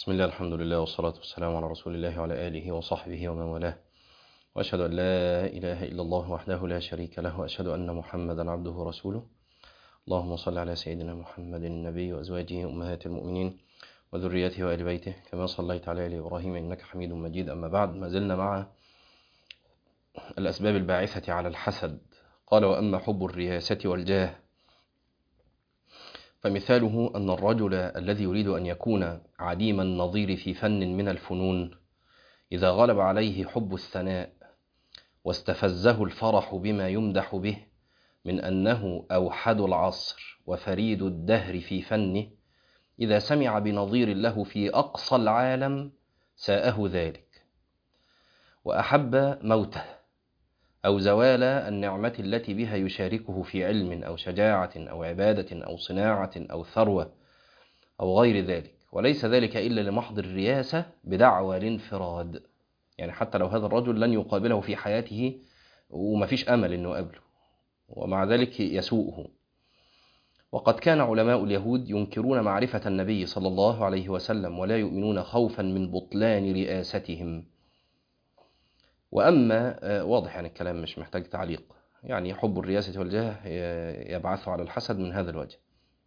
بسم الله الحمد لله والصلاة والسلام على رسول الله وعلى آله وصحبه ومن والاه وأشهد أن لا إله إلا الله وحده لا شريك له وأشهد أن محمدا عبده ورسوله اللهم صل على سيدنا محمد النبي وأزواجه أمهات المؤمنين وذريته وآل بيته كما صليت على آل إبراهيم إنك حميد مجيد أما بعد ما زلنا مع الأسباب الباعثة على الحسد قال وأما حب الرياسة والجاه فمثاله أن الرجل الذي يريد أن يكون عديم النظير في فن من الفنون إذا غلب عليه حب الثناء واستفزه الفرح بما يمدح به من أنه أوحد العصر وفريد الدهر في فنه إذا سمع بنظير له في أقصى العالم ساءه ذلك وأحب موته أو زوال النعمة التي بها يشاركه في علم أو شجاعة أو عبادة أو صناعة أو ثروة أو غير ذلك وليس ذلك إلا لمحض الرياسة بدعوى الانفراد يعني حتى لو هذا الرجل لن يقابله في حياته وما فيش أمل أنه يقابله ومع ذلك يسوءه وقد كان علماء اليهود ينكرون معرفة النبي صلى الله عليه وسلم ولا يؤمنون خوفا من بطلان رئاستهم وأما واضح يعني الكلام مش محتاج تعليق يعني حب الرياسة والجاه يبعث على الحسد من هذا الوجه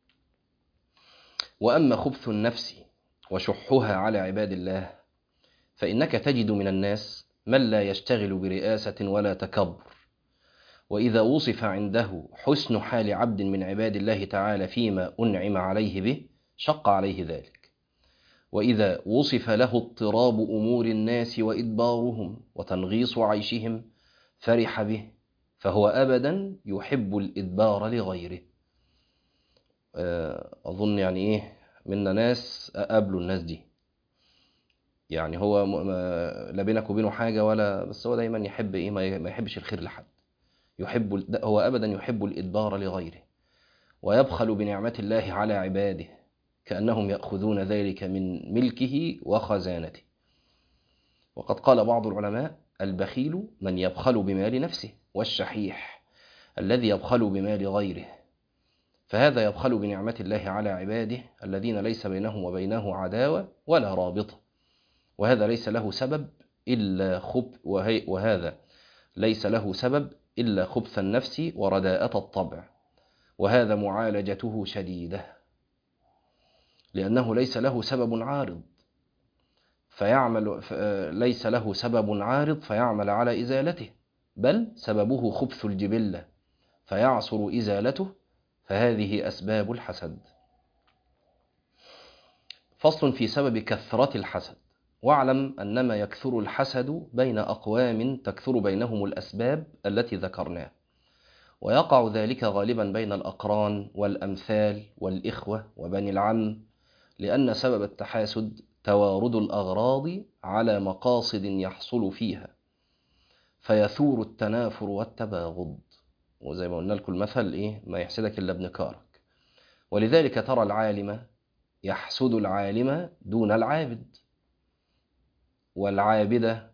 وأما خبث النفس وشحها على عباد الله فإنك تجد من الناس من لا يشتغل برئاسة ولا تكبر وإذا وصف عنده حسن حال عبد من عباد الله تعالى فيما أنعم عليه به شق عليه ذلك وإذا وصف له اضطراب أمور الناس وإدبارهم وتنغيص عيشهم فرح به فهو أبدا يحب الإدبار لغيره أظن يعني إيه منا ناس قابلوا الناس دي يعني هو لا بينك وبينه حاجة ولا بس هو دايما يحب إيه ما يحبش الخير لحد يحب هو أبدا يحب الإدبار لغيره ويبخل بنعمة الله على عباده كأنهم يأخذون ذلك من ملكه وخزانته وقد قال بعض العلماء البخيل من يبخل بمال نفسه والشحيح الذي يبخل بمال غيره فهذا يبخل بنعمة الله على عباده الذين ليس بينهم وبينه عداوة ولا رابطة وهذا ليس له سبب إلا خب وهي وهذا ليس له سبب إلا خبث النفس ورداءة الطبع وهذا معالجته شديدة لأنه ليس له سبب عارض فيعمل ليس له سبب عارض فيعمل على إزالته بل سببه خبث الجبلة فيعصر إزالته فهذه أسباب الحسد فصل في سبب كثرة الحسد واعلم أنما يكثر الحسد بين أقوام تكثر بينهم الأسباب التي ذكرناها ويقع ذلك غالبا بين الأقران والأمثال والإخوة وبني العم لأن سبب التحاسد توارد الأغراض على مقاصد يحصل فيها فيثور التنافر والتباغض وزي ما قلنا لكم المثل إيه ما يحسدك إلا ابن كارك ولذلك ترى العالم يحسد العالم دون العابد والعابد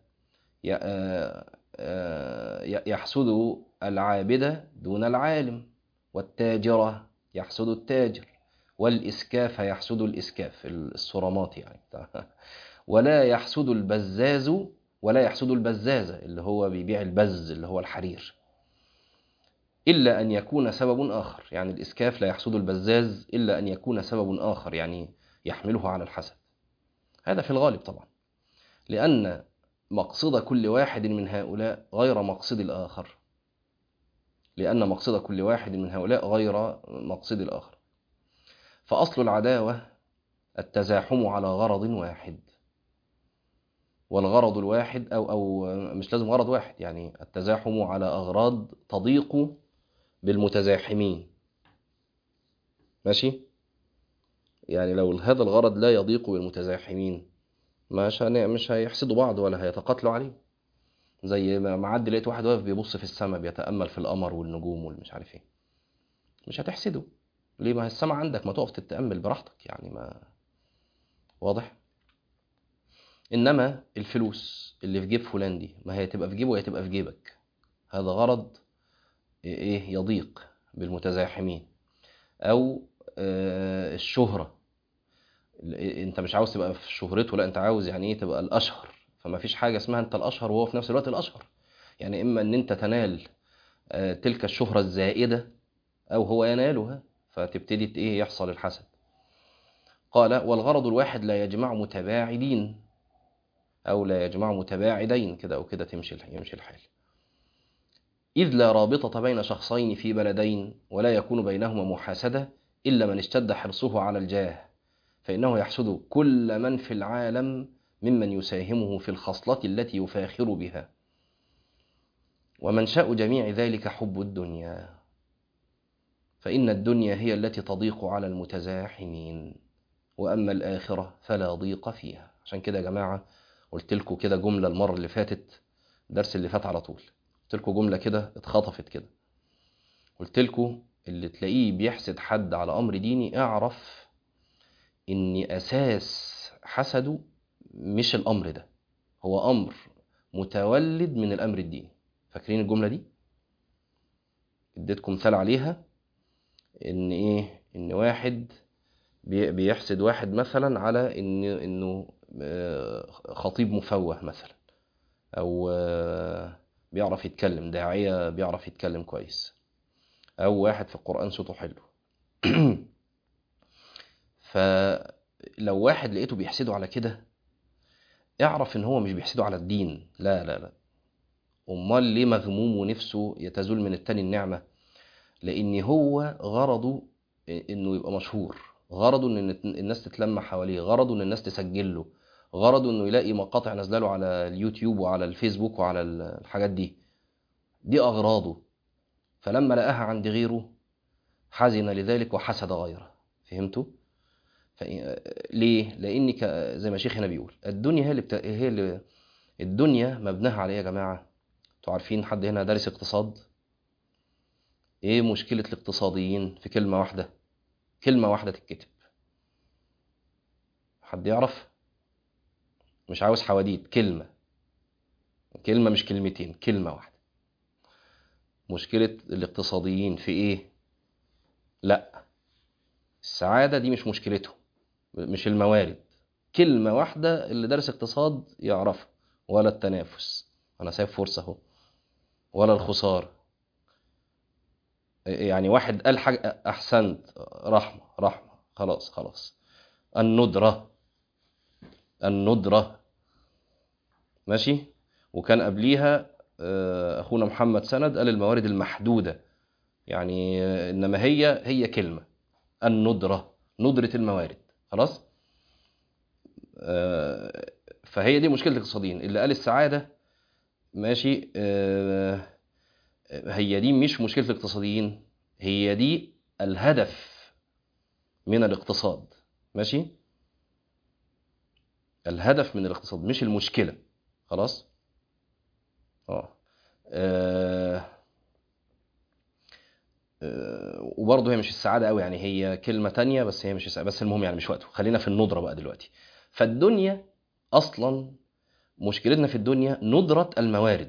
يحسد العابد دون العالم والتاجر يحسد التاجر والإسكاف يحسد الإسكاف الصرامات يعني ولا يحسد البزاز ولا يحسد البزازة اللي هو بيبيع البز اللي هو الحرير إلا أن يكون سبب آخر يعني الإسكاف لا يحسد البزاز إلا أن يكون سبب آخر يعني يحمله على الحسد هذا في الغالب طبعا لأن مقصد كل واحد من هؤلاء غير مقصد الآخر لأن مقصد كل واحد من هؤلاء غير مقصد الآخر فأصل العداوة التزاحم على غرض واحد والغرض الواحد أو, أو مش لازم غرض واحد يعني التزاحم على أغراض تضيق بالمتزاحمين ماشي يعني لو هذا الغرض لا يضيق بالمتزاحمين مش مش هيحسدوا بعض ولا هيتقاتلوا عليه زي ما معدي لقيت واحد واقف بيبص في السماء بيتأمل في القمر والنجوم والمش عارف ايه مش هتحسده ليه ما السماء عندك ما تقف تتأمل براحتك يعني ما واضح إنما الفلوس اللي في جيب فلان دي ما هي تبقى في جيبه وهي تبقى في جيبك هذا غرض إيه يضيق بالمتزاحمين أو الشهرة انت مش عاوز تبقى في شهرته لا انت عاوز يعني ايه تبقى الاشهر فما فيش حاجه اسمها انت الاشهر وهو في نفس الوقت الاشهر يعني اما ان انت تنال آه، تلك الشهره الزائده او هو ينالها فتبتدي ت- ايه يحصل الحسد قال والغرض الواحد لا يجمع متباعدين او لا يجمع متباعدين كده او كده تمشي الح- يمشي الحال إذ لا رابطة بين شخصين في بلدين ولا يكون بينهما محاسدة إلا من اشتد حرصه على الجاه فإنه يحسد كل من في العالم ممن يساهمه في الخصلة التي يفاخر بها ومنشأ جميع ذلك حب الدنيا فإن الدنيا هي التي تضيق على المتزاحمين وأما الآخرة فلا ضيق فيها عشان كده يا جماعة قلت لكم كده جملة المرة اللي فاتت الدرس اللي فات على طول قلت لكم جملة كده اتخطفت كده قلت لكم اللي تلاقيه بيحسد حد على أمر ديني اعرف إن أساس حسده مش الأمر ده هو أمر متولد من الأمر الديني فاكرين الجملة دي؟ اديتكم مثال عليها إن إيه؟ إن واحد بي- بيحسد واحد مثلا على إن إنه آه، خطيب مفوه مثلا أو آه، بيعرف يتكلم داعية بيعرف يتكلم كويس أو واحد في القرآن صوته حلو فلو واحد لقيته بيحسده على كده اعرف ان هو مش بيحسده على الدين لا لا لا امال ليه مغموم ونفسه يتزول من التاني النعمة لان هو غرضه انه يبقى مشهور غرضه ان الناس تتلم حواليه غرضه ان الناس تسجل له غرضه انه يلاقي مقاطع نازله له على اليوتيوب وعلى الفيسبوك وعلى الحاجات دي دي اغراضه فلما لقاها عند غيره حزن لذلك وحسد غيره فهمتوا ف... ليه لان ك... زي ما شيخ هنا بيقول الدنيا هي اللي بت... هي اللي الدنيا مبناها على ايه يا جماعه انتوا عارفين حد هنا دارس اقتصاد ايه مشكله الاقتصاديين في كلمه واحده كلمه واحده تتكتب حد يعرف مش عاوز حواديت كلمه كلمه مش كلمتين كلمه واحده مشكله الاقتصاديين في ايه لا السعاده دي مش مشكلتهم مش الموارد كلمة واحدة اللي دارس اقتصاد يعرفها ولا التنافس أنا سايب فرصة أهو ولا الخسارة يعني واحد قال حاجة أحسنت رحمة رحمة خلاص خلاص الندرة الندرة ماشي وكان قبليها آه، أخونا محمد سند قال الموارد المحدودة يعني آه، إنما هي هي كلمة الندرة ندرة الموارد خلاص آه، فهي دي مشكلة الاقتصاديين اللي قال السعادة ماشي آه، هي دي مش مشكلة الاقتصاديين هي دي الهدف من الاقتصاد ماشي الهدف من الاقتصاد مش المشكلة خلاص اه آه، آه، وبرضه هي مش السعادة قوي يعني هي كلمة تانية بس هي مش السعادة بس المهم يعني مش وقته خلينا في الندرة بقى دلوقتي فالدنيا أصلا مشكلتنا في الدنيا ندرة الموارد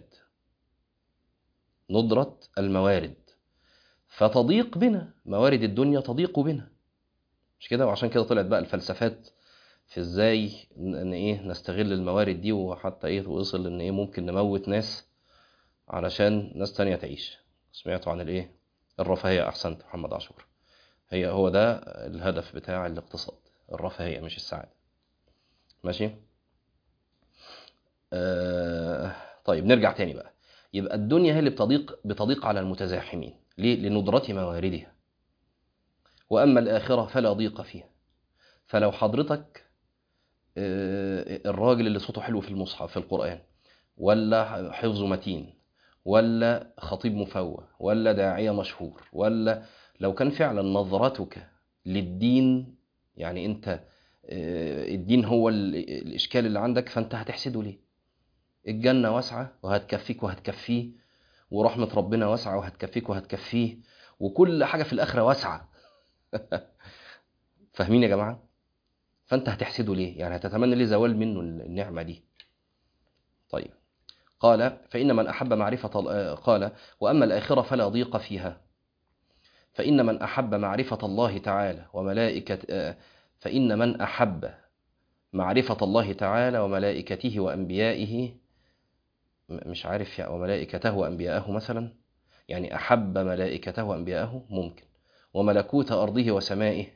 ندرة الموارد فتضيق بنا موارد الدنيا تضيق بنا مش كده وعشان كده طلعت بقى الفلسفات في ازاي ان إن ايه نستغل الموارد دي وحتى ايه وصل ان ايه ممكن نموت ناس علشان ناس تانية تعيش سمعتوا عن الايه الرفاهية احسنت محمد عاشور هي هو ده الهدف بتاع الاقتصاد الرفاهية مش السعادة ماشي آه طيب نرجع تاني بقى يبقى الدنيا هي اللي بتضيق بتضيق على المتزاحمين ليه لندرة مواردها وأما الآخرة فلا ضيق فيها فلو حضرتك آه، الراجل اللي صوته حلو في المصحف في القرآن ولا حفظه متين ولا خطيب مفوه ولا داعية مشهور ولا لو كان فعلا نظرتك للدين يعني انت آه، الدين هو ال- الإشكال اللي عندك فانت هتحسده ليه الجنة واسعة وهتكفيك وهتكفيه ورحمة ربنا واسعة وهتكفيك وهتكفيه وكل حاجة في الآخرة واسعة فاهمين يا جماعة فانت هتحسده ليه يعني هتتمنى ليه زوال منه النعمة دي طيب قال فإن من أحب معرفة ال- آه، قال وأما الآخرة فلا ضيق فيها فإن من أحب معرفة الله تعالى وملائكة آه، فإن من أحب معرفة الله تعالى وملائكته وأنبيائه م- مش عارف يا وملائكته وأنبياءه مثلا يعني أحب ملائكته وأنبياءه ممكن وملكوت أرضه وسمائه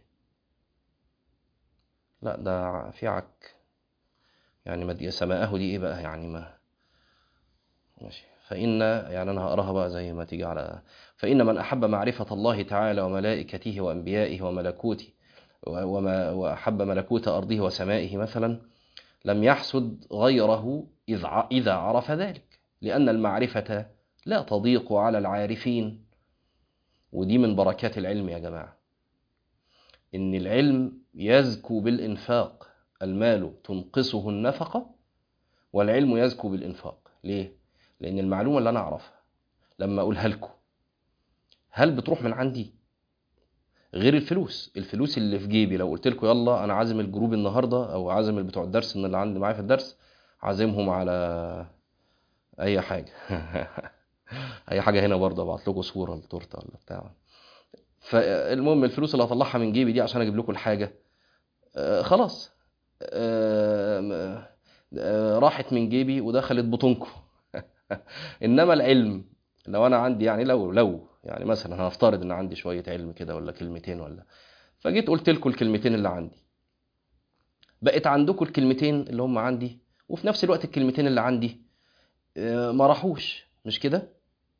لا ده في عك يعني ما دي سماءه دي إيه بقى يعني ما ماشي فإن يعني أنا هقراها بقى زي ما تيجي على فإن من أحب معرفة الله تعالى وملائكته وأنبيائه وملكوته وما وأحب ملكوت أرضه وسمائه مثلا لم يحسد غيره إذ ع- إذا عرف ذلك لأن المعرفة لا تضيق على العارفين ودي من بركات العلم يا جماعة إن العلم يزكو بالإنفاق المال تنقصه النفقة والعلم يزكو بالإنفاق ليه؟ لأن المعلومة اللي أنا أعرفها لما أقولها لكم هل بتروح من عندي؟ غير الفلوس الفلوس اللي في جيبي لو قلت لكم يلا أنا عازم الجروب النهاردة أو عازم اللي بتوع الدرس من اللي عندي معايا في الدرس عازمهم على أي حاجة أي حاجة هنا برضه أبعت لكم صورة التورتة ولا بتاع فالمهم الفلوس اللي هطلعها من جيبي دي عشان أجيب لكم الحاجة آه، خلاص آه، آه، راحت من جيبي ودخلت بطونكم انما العلم لو انا عندي يعني لو لو يعني مثلا هنفترض ان عندي شويه علم كده ولا كلمتين ولا فجيت قلت لكم الكلمتين اللي عندي بقت عندكم الكلمتين اللي هم عندي وفي نفس الوقت الكلمتين اللي عندي آه، ما راحوش مش كده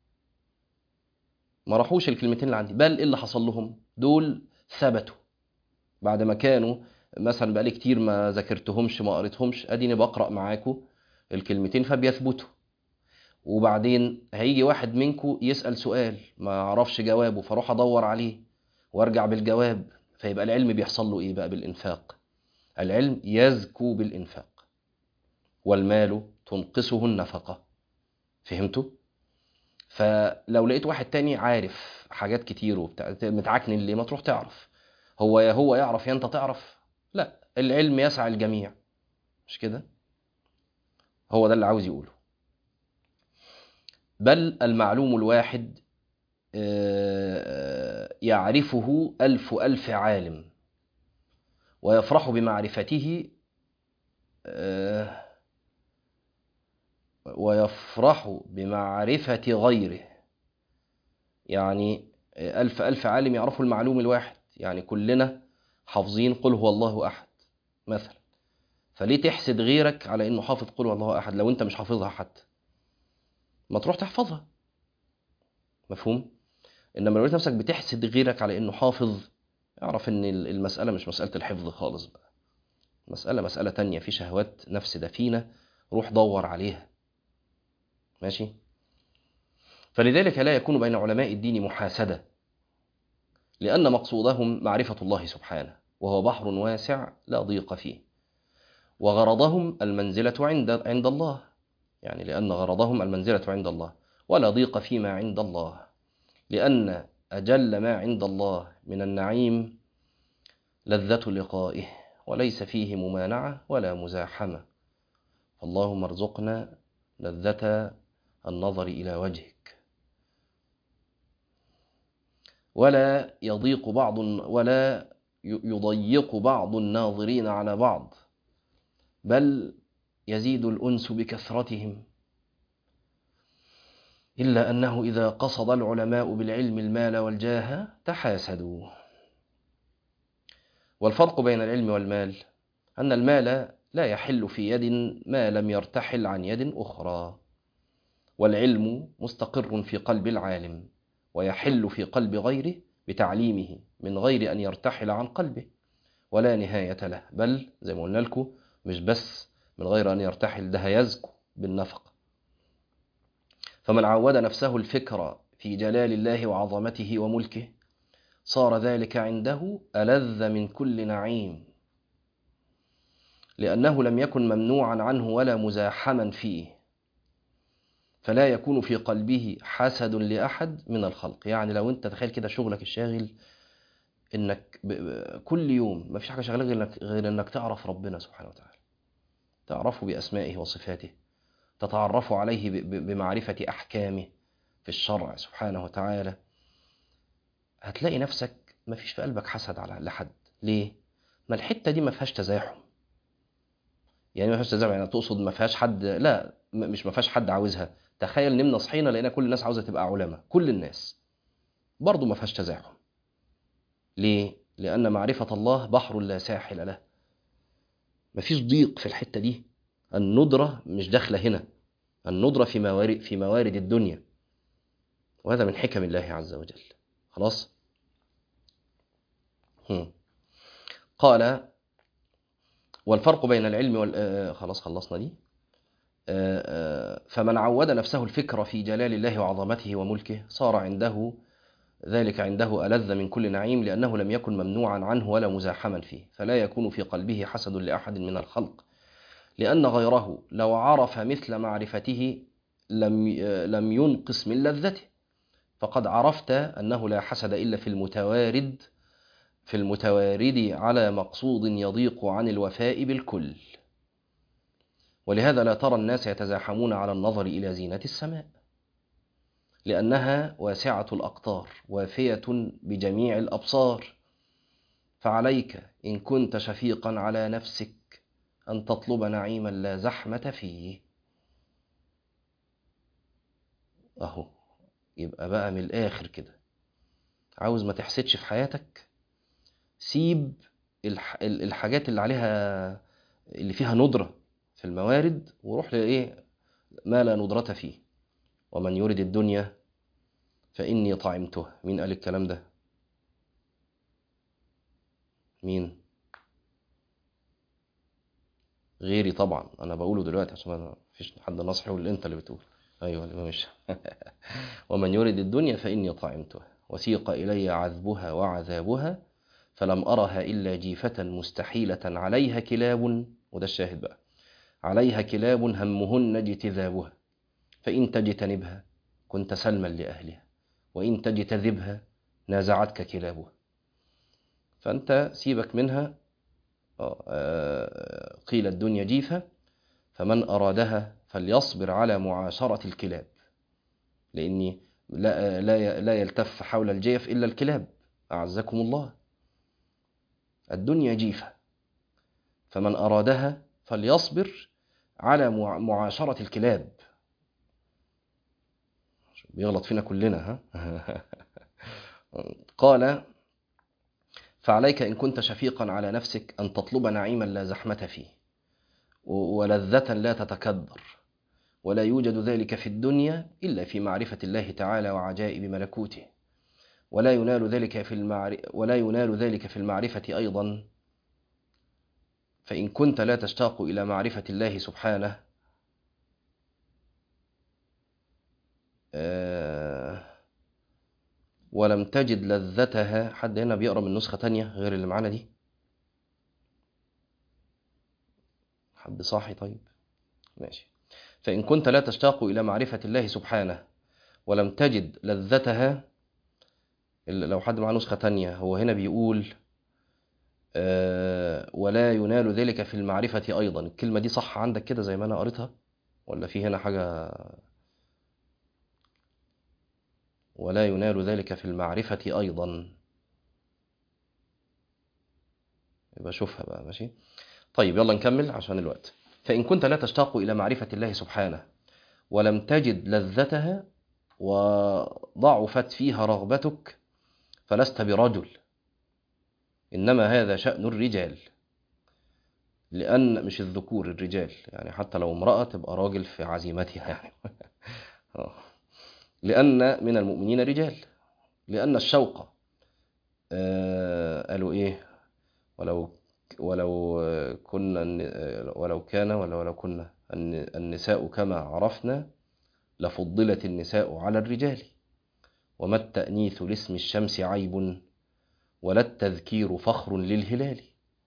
ما راحوش الكلمتين اللي عندي بل ايه اللي حصل لهم دول ثبتوا بعد ما كانوا مثلا بقالي كتير ما ذاكرتهمش ما قريتهمش اديني بقرا معاكم الكلمتين فبيثبتوا وبعدين هيجي واحد منكم يسأل سؤال ما اعرفش جوابه فاروح ادور عليه وارجع بالجواب فيبقى العلم بيحصل له ايه بقى بالانفاق العلم يزكو بالانفاق والمال تنقصه النفقة فهمتوا فلو لقيت واحد تاني عارف حاجات كتير وبتاع متعكن ليه ما تروح تعرف هو يا هو يعرف يا انت تعرف لا العلم يسعى الجميع مش كده هو ده اللي عاوز يقوله بل المعلوم الواحد آه، يعرفه ألف ألف عالم ويفرح بمعرفته آه، ويفرح بمعرفة غيره يعني ألف ألف عالم يعرفوا المعلوم الواحد يعني كلنا حافظين قل هو الله أحد مثلا فليه تحسد غيرك على إنه حافظ قل هو الله أحد لو أنت مش حافظها حتى ما تروح تحفظها مفهوم انما لو لقيت نفسك بتحسد غيرك على انه حافظ اعرف ان المسألة مش مسألة الحفظ خالص بقى مسألة مسألة تانية في شهوات نفس دفينة روح دور عليها ماشي فلذلك لا يكون بين علماء الدين محاسدة لأن مقصودهم معرفة الله سبحانه وهو بحر واسع لا ضيق فيه وغرضهم المنزلة عند عند الله يعني لأن غرضهم المنزلة عند الله ولا ضيق فيما عند الله لأن أجل ما عند الله من النعيم لذة لقائه وليس فيه ممانعة ولا مزاحمة فاللهم ارزقنا لذة النظر إلى وجهك ولا يضيق بعض ولا يضيق بعض الناظرين على بعض بل يزيد الأنس بكثرتهم إلا أنه إذا قصد العلماء بالعلم المال والجاه تحاسدوا والفرق بين العلم والمال أن المال لا يحل في يد ما لم يرتحل عن يد أخرى والعلم مستقر في قلب العالم ويحل في قلب غيره بتعليمه من غير أن يرتحل عن قلبه ولا نهاية له بل زي ما قلنا لكم مش بس من غير أن يرتحل ده هيزكو بالنفقة فمن عود نفسه الفكر في جلال الله وعظمته وملكه صار ذلك عنده ألذ من كل نعيم لأنه لم يكن ممنوعا عنه ولا مزاحما فيه فلا يكون في قلبه حسد لأحد من الخلق يعني لو انت تخيل كده شغلك الشاغل انك ب... ب... كل يوم ما فيش حاجة شغلك غير انك, غير انك تعرف ربنا سبحانه وتعالى تعرفه بأسمائه وصفاته تتعرف عليه ب... ب... بمعرفة أحكامه في الشرع سبحانه وتعالى هتلاقي نفسك ما فيش في قلبك حسد على لحد ليه؟ ما الحتة دي ما فيهاش تزاحم يعني ما فيهاش تزاحم يعني تقصد ما فيهاش حد لا م- مش ما فيهاش حد عاوزها تخيل نمنا صحينا لقينا كل الناس عاوزة تبقى علماء كل الناس برضه ما فيهاش تزاحم ليه؟ لأن معرفة الله بحر لا ساحل له مفيش ضيق في الحتة دي الندرة مش داخلة هنا الندرة في موارد في موارد الدنيا وهذا من حكم الله عز وجل خلاص هم. قال والفرق بين العلم وال آه، خلاص خلصنا دي آه، آه، فمن عود نفسه الفكر في جلال الله وعظمته وملكه صار عنده ذلك عنده ألذ من كل نعيم لأنه لم يكن ممنوعا عنه ولا مزاحما فيه فلا يكون في قلبه حسد لأحد من الخلق لأن غيره لو عرف مثل معرفته لم لم ينقص من لذته فقد عرفت أنه لا حسد إلا في المتوارد في المتوارد على مقصود يضيق عن الوفاء بالكل ولهذا لا ترى الناس يتزاحمون على النظر إلى زينة السماء لأنها واسعة الأقطار وافية بجميع الأبصار فعليك إن كنت شفيقا على نفسك أن تطلب نعيما لا زحمة فيه أهو يبقى بقى من الآخر كده عاوز ما تحسدش في حياتك سيب الح... ال- الحاجات اللي عليها اللي فيها ندرة في الموارد وروح لإيه ما لا ندرة فيه ومن يرد الدنيا فإني طعمته مين قال الكلام ده مين غيري طبعا انا بقوله دلوقتي عشان ما فيش حد ناصح يقول انت اللي بتقول ايوه الامام الشافعي ومن يرد الدنيا فاني طعمتها وسيق الي عذبها وعذابها فلم ارها الا جيفه مستحيله عليها كلاب وده الشاهد بقى عليها كلاب همهن اجتذابها فان تجتنبها كنت سلما لاهلها وان تجتذبها نازعتك كلابها فانت سيبك منها آه، قيل الدنيا جيفة فمن أرادها فليصبر على معاشرة الكلاب لأني لا, لا, لا يلتف حول الجيف إلا الكلاب أعزكم الله الدنيا جيفة فمن أرادها فليصبر على مع- معاشرة الكلاب بيغلط فينا كلنا ها قال فعليك إن كنت شفيقا على نفسك أن تطلب نعيما لا زحمة فيه و- ولذة لا تتكدر ولا يوجد ذلك في الدنيا إلا في معرفة الله تعالى وعجائب ملكوته ولا ينال ذلك في المعر... ولا ينال ذلك في المعرفة أيضا فإن كنت لا تشتاق إلى معرفة الله سبحانه آه، ولم تجد لذتها حد هنا بيقرأ من نسخة تانية غير اللي معانا دي حد صاحي طيب ماشي فإن كنت لا تشتاق إلى معرفة الله سبحانه ولم تجد لذتها ال- لو حد معاه نسخة تانية هو هنا بيقول آه، ولا ينال ذلك في المعرفة أيضا الكلمة دي صح عندك كده زي ما أنا قريتها ولا في هنا حاجة ولا ينال ذلك في المعرفة أيضا يبقى شوفها بقى ماشي طيب يلا نكمل عشان الوقت فإن كنت لا تشتاق إلى معرفة الله سبحانه ولم تجد لذتها وضعفت فيها رغبتك فلست برجل إنما هذا شأن الرجال لأن مش الذكور الرجال يعني حتى لو امرأة تبقى راجل في عزيمتها يعني آه. لأن من المؤمنين رجال لأن الشوق آه، قالوا إيه ولو ولو آه، كنا الن- آه، ولو كان ولا ولو كنا الن- النساء كما عرفنا لفضلت النساء على الرجال وما التأنيث لاسم الشمس عيب ولا التذكير فخر للهلال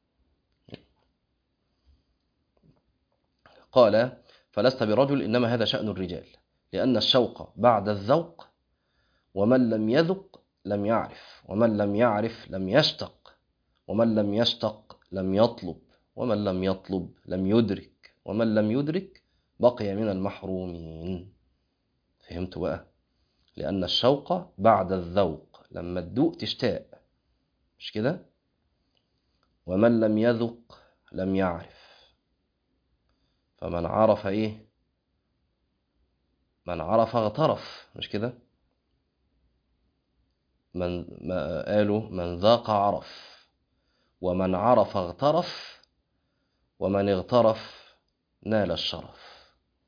قال فلست برجل إنما هذا شأن الرجال لأن الشوق بعد الذوق ومن لم يذق لم يعرف ومن لم يعرف لم يشتق ومن لم يشتق لم يطلب ومن لم يطلب لم يدرك ومن لم يدرك بقي من المحرومين فهمتوا بقى لأن الشوق بعد الذوق لما تدوق تشتاق مش كده ومن لم يذق لم يعرف فمن عرف ايه من عرف اغترف مش كده من ما قالوا من ذاق عرف ومن عرف اغترف ومن اغترف نال الشرف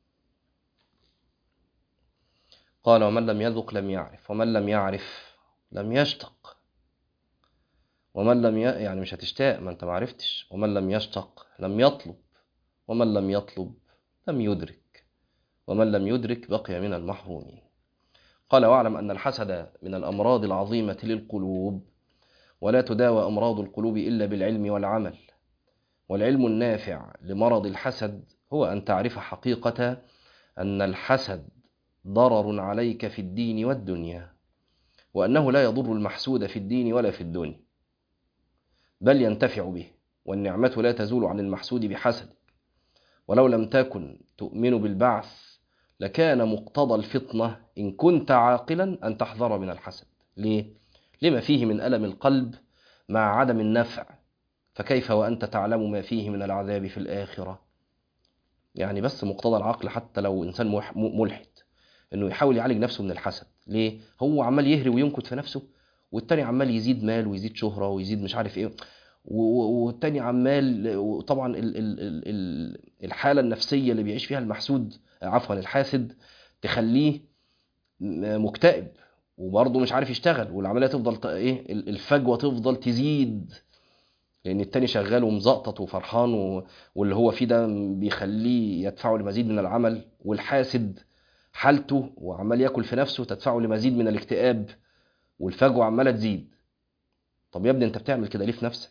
قال ومن لم يذق لم يعرف ومن لم يعرف لم يشتق ومن لم ي... يعني مش هتشتاق ما انت ما عرفتش ومن لم يشتق لم يطلب ومن لم يطلب لم يدرك ومن لم يدرك بقي من المحرومين قال واعلم أن الحسد من الأمراض العظيمة للقلوب ولا تداوى أمراض القلوب إلا بالعلم والعمل والعلم النافع لمرض الحسد هو أن تعرف حقيقة أن الحسد ضرر عليك في الدين والدنيا وأنه لا يضر المحسود في الدين ولا في الدنيا بل ينتفع به والنعمة لا تزول عن المحسود بحسدك ولو لم تكن تؤمن بالبعث لكان مقتضى الفطنة إن كنت عاقلا أن تحذر من الحسد ليه؟ لما فيه من ألم القلب مع عدم النفع فكيف وأنت تعلم ما فيه من العذاب في الآخرة يعني بس مقتضى العقل حتى لو إنسان ملحد إنه يحاول يعالج نفسه من الحسد ليه؟ هو عمال يهري وينكت في نفسه والتاني عمال يزيد مال ويزيد شهرة ويزيد مش عارف إيه والتاني عمال وطبعا الحالة النفسية اللي بيعيش فيها المحسود عفوا الحاسد تخليه مكتئب وبرضه مش عارف يشتغل والعمليه تفضل ايه الفجوه تفضل تزيد لان التاني شغال ومزقطط وفرحان و... واللي هو فيه ده بيخليه يدفعه لمزيد من العمل والحاسد حالته وعمال ياكل في نفسه تدفعه لمزيد من الاكتئاب والفجوه عماله تزيد طب يا ابني انت بتعمل كده ليه في نفسك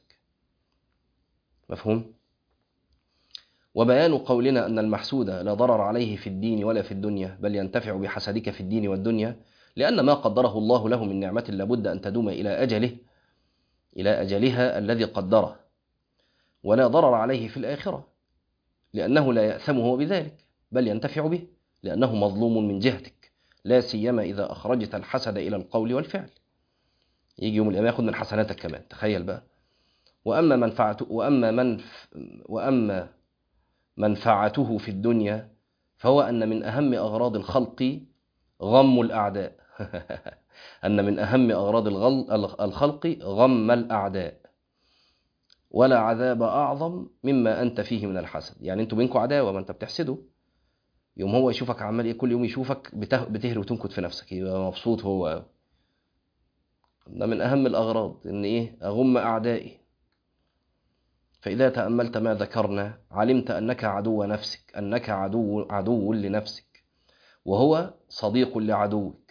مفهوم وبيان قولنا أن المحسود لا ضرر عليه في الدين ولا في الدنيا بل ينتفع بحسدك في الدين والدنيا لأن ما قدره الله له من نعمة لابد أن تدوم إلى أجله إلى أجلها الذي قدره ولا ضرر عليه في الآخرة لأنه لا يأثم هو بذلك بل ينتفع به لأنه مظلوم من جهتك لا سيما إذا أخرجت الحسد إلى القول والفعل يجي يوم القيامة ياخد من حسناتك كمان تخيل بقى وأما منفعته وأما من وأما منفعته في الدنيا فهو أن من أهم أغراض الخلق غم الأعداء أن من أهم أغراض الخلق غم الأعداء ولا عذاب أعظم مما أنت فيه من الحسد يعني أنتوا بينكم عداوة ما أنت بتحسده يوم هو يشوفك عمال إيه كل يوم يشوفك بتهري وتنكت في نفسك يبقى مبسوط هو ده من أهم الأغراض إن إيه أغم أعدائي فإذا تأملت ما ذكرنا علمت أنك عدو نفسك أنك عدو, عدو لنفسك وهو صديق لعدوك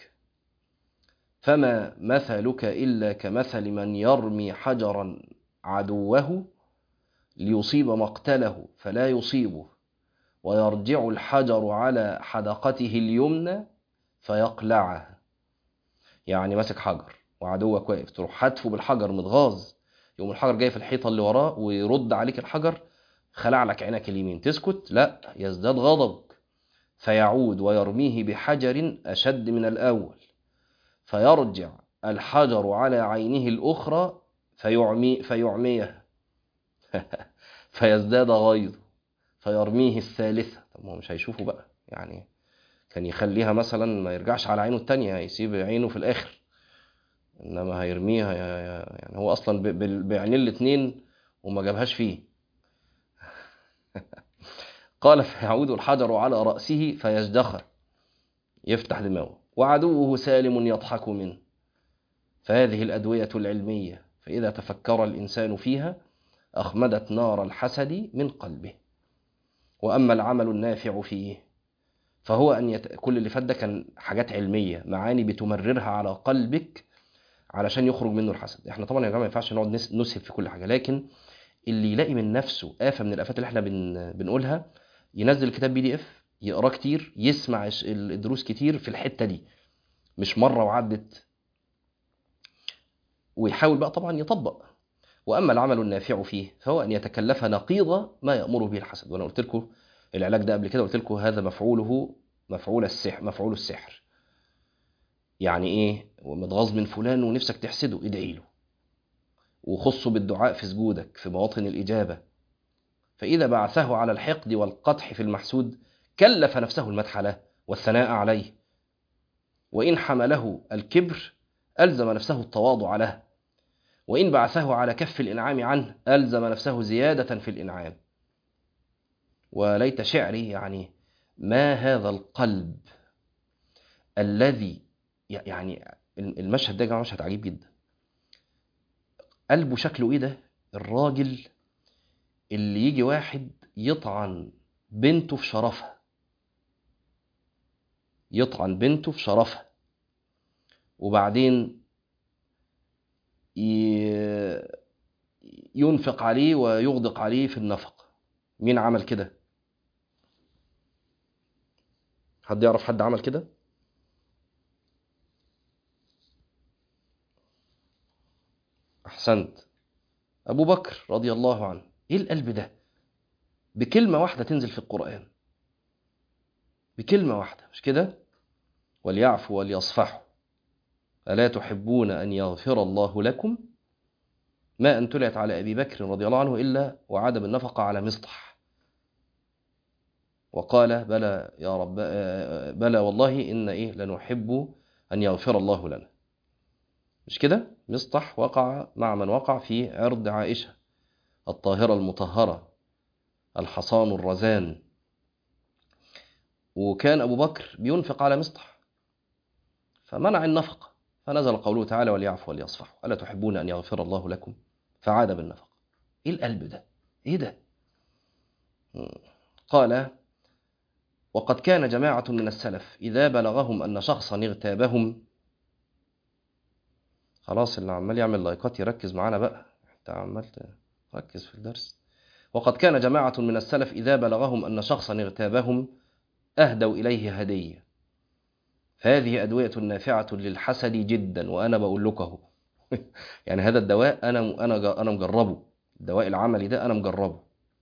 فما مثلك إلا كمثل من يرمي حجرا عدوه ليصيب مقتله فلا يصيبه ويرجع الحجر على حدقته اليمنى فيقلعها يعني ماسك حجر وعدوك واقف تروح حتفه بالحجر متغاظ يقوم الحجر جاي في الحيطه اللي وراه ويرد عليك الحجر خلع لك عينك اليمين تسكت لا يزداد غضبك فيعود ويرميه بحجر اشد من الاول فيرجع الحجر على عينه الاخرى فيعمي فيعميه فيزداد غيظه فيرميه الثالثه طب هو مش هيشوفه بقى يعني كان يخليها مثلا ما يرجعش على عينه التانية يسيب عينه في الاخر انما هيرميها يعني هو اصلا بعينين الاثنين وما جابهاش فيه قال فيعود الحجر على رأسه فيجدخه يفتح دماغه وعدوه سالم يضحك منه فهذه الأدوية العلمية فإذا تفكر الإنسان فيها أخمدت نار الحسد من قلبه وأما العمل النافع فيه فهو أن يت... كل اللي فات ده كان حاجات علمية معاني بتمررها على قلبك علشان يخرج منه الحسد احنا طبعا يا جماعه ما ينفعش نقعد نسهب في كل حاجه لكن اللي يلاقي من نفسه آفة من الآفات اللي احنا بن... بنقولها ينزل الكتاب بي دي اف يقراه كتير يسمع الدروس كتير في الحتة دي مش مرة وعدت ويحاول بقى طبعا يطبق وأما العمل النافع فيه فهو أن يتكلف نقيض ما يأمر به الحسد وأنا قلت لكم العلاج ده قبل كده قلت لكم هذا مفعوله مفعول السحر مفعول السحر يعني ايه ومتغاظ من فلان ونفسك تحسده ادعي له وخصه بالدعاء في سجودك في مواطن الإجابة فإذا بعثه على الحقد والقدح في المحسود كلف نفسه المدح له والثناء عليه وإن حمله الكبر ألزم نفسه التواضع له وإن بعثه على كف الإنعام عنه ألزم نفسه زيادة في الإنعام وليت شعري يعني ما هذا القلب الذي يعني المشهد ده يا جماعه مشهد عجيب جدا قلبه شكله ايه ده الراجل اللي يجي واحد يطعن بنته في شرفها يطعن بنته في شرفها وبعدين ينفق عليه ويغدق عليه في النفق مين عمل كده حد يعرف حد عمل كده احسنت ابو بكر رضي الله عنه ايه القلب ده بكلمه واحده تنزل في القران بكلمه واحده مش كده وليعفوا وليصفحوا الا تحبون ان يغفر الله لكم ما ان تلعت على ابي بكر رضي الله عنه الا وعاد بالنفقه على مصطح وقال بلى يا رب بلى والله إن إيه لنحب أن يغفر الله لنا مش كده مصطح وقع مع من وقع في عرض عائشة الطاهرة المطهرة الحصان الرزان وكان أبو بكر بينفق على مصطح فمنع النفقة فنزل قوله تعالى وليعفوا وليصفحوا ألا تحبون أن يغفر الله لكم فعاد بالنفقة إيه القلب ده إيه ده قال وقد كان جماعة من السلف إذا بلغهم أن شخصا اغتابهم خلاص اللي عمال يعمل لايكات يركز معانا بقى انت عمال تركز في الدرس وقد كان جماعة من السلف إذا بلغهم أن شخصا اغتابهم أهدوا إليه هدية فهذه أدوية نافعة للحسد جدا وأنا بقول لك اهو يعني هذا الدواء أنا أنا أنا مجربه الدواء العملي ده أنا مجربه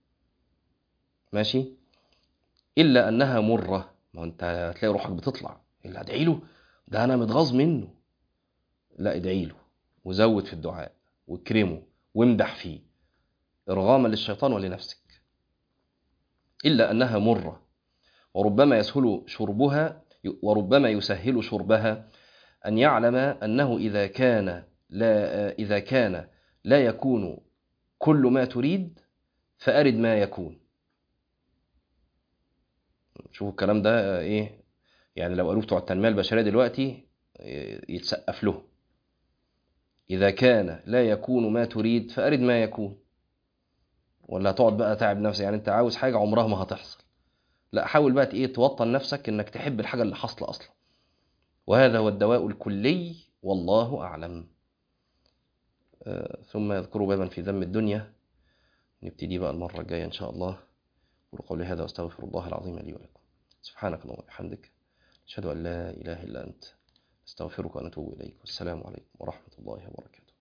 ماشي إلا أنها مرة ما أنت هتلاقي روحك بتطلع إلا أدعي له ده أنا متغاظ منه لا ادعي له وزود في الدعاء واكرمه وامدح فيه إرغاما للشيطان ولنفسك إلا أنها مرة وربما يسهل شربها وربما يسهل شربها أن يعلم أنه إذا كان لا إذا كان لا يكون كل ما تريد فأرد ما يكون شوفوا الكلام ده ايه يعني لو قالوا بتوع التنميه البشريه دلوقتي يتسقف له اذا كان لا يكون ما تريد فارد ما يكون ولا هتقعد بقى تعب نفسك يعني انت عاوز حاجه عمرها ما هتحصل لا حاول بقى ايه توطن نفسك انك تحب الحاجه اللي حاصله اصلا وهذا هو الدواء الكلي والله اعلم آه ثم يذكروا بابا في ذم الدنيا نبتدي بقى المره الجايه ان شاء الله أقول قولي هذا وأستغفر الله العظيم لي ولكم سبحانك اللهم وبحمدك أشهد أن لا إله إلا أنت أستغفرك ونتوب إليك والسلام عليكم ورحمة الله وبركاته